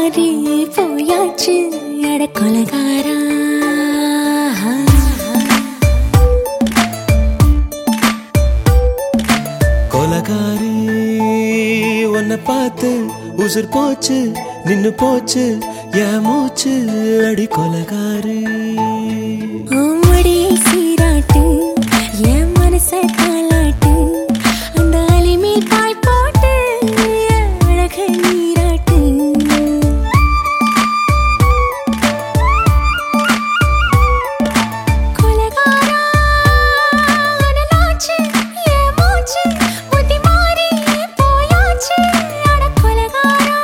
மாறி போயாச்சு அட கொலகாரா கொலகாரி உன்னை பார்த்து உசுர் போச்சு நின்னு போச்சு என் மூச்சு அடி கொலகாரி ஆமடியை சீராட்டு என் மனச தாளாட்டு அந்த அலிமேல் பாய் போட்டு என் அழக நீராட்டு கொலகாரா அனலாச்சு என் மூச்சு புத்தி மாறி போயாச்சு அட கொலகாரா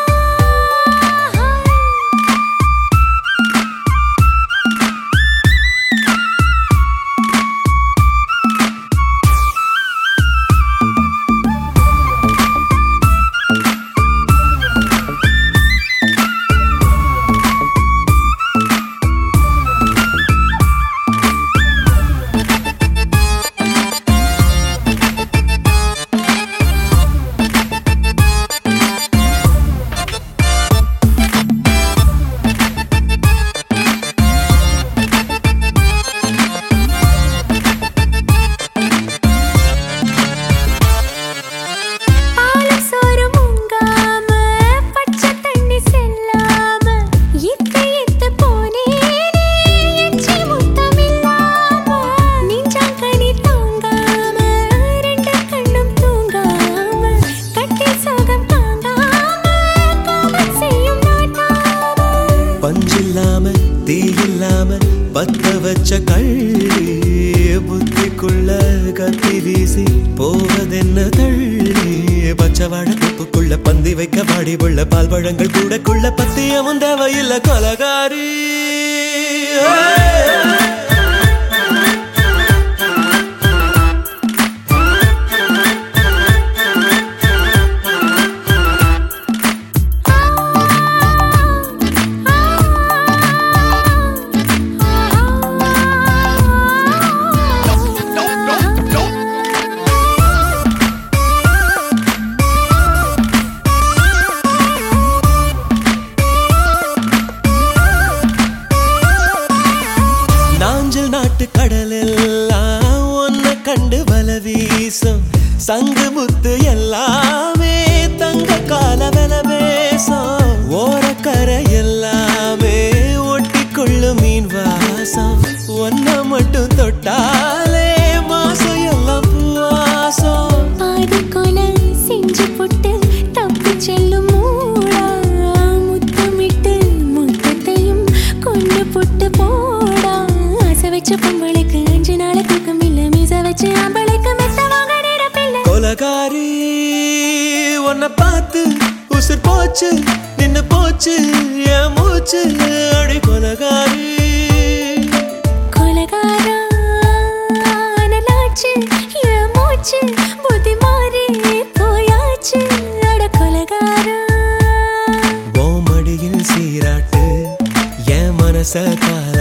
பாலும் சோறும் உங்காம, பச்சை தண்ணி செல்லாம, இத்து இத்து போனேனே, எச்சி முத்தமில்லாம. நெஞ்சாங்கனி தாங்காம, ரெண்டு கண்ணும் தூங்காம, கட்டி சோகம் தாங்காம, காமம் செய்யும் நாட்டாம. பஞ்சில்லாம தீ இல்லாம பத்த வச்ச கள்ளி புத்திக்குள்ள கத்தி வீசி போவதென்ன தள்ளி பச்சை வாழ தொப்புக்குள்ள பந்தி வைக்க வாடி உள்ள பால் பழங்கள் கூடக்குள்ள பத்தியமும் தேவையில்ல கொலகாரி நாஞ்சல் நாட்டு கடலெல்லாம் ஒன்ன கண்டு வல வீசும் சங்கு முத்து எல்லாமே தங்க கால வெல பேசும் ஓரக்கரை எல்லாமே ஒட்டிக்கொள்ளும் மீன் வாசம் ஒன்ன மட்டும் தொட்டாலே மாசம் எல்லாம் பூவாசம் பாதி கொலை செஞ்சு புட்டு தப்பி செல்லும் மூடா முத்தமிட்டு முத்தத்தையும் கொண்டு புட்டு போடா ஆசை வச்ச பொம்பளைக்கு அஞ்சு நாள் தூக்கம் இல்ல மீச வச்சு ஆம்பளைக்கு மெத்த வாங்க நிரப்பில்லை கொலகாரி உன்னை பார்த்து உசுர் போச்சு நின்னு போச்சு என் மூச்சு அடி கொலகாரி கொலகாரா அனலாச்சு என் மூச்சு புத்தி மாறி போயாச்சு அட கொலகாரா ஓ மடியில் சீராட்டு என் மனச கால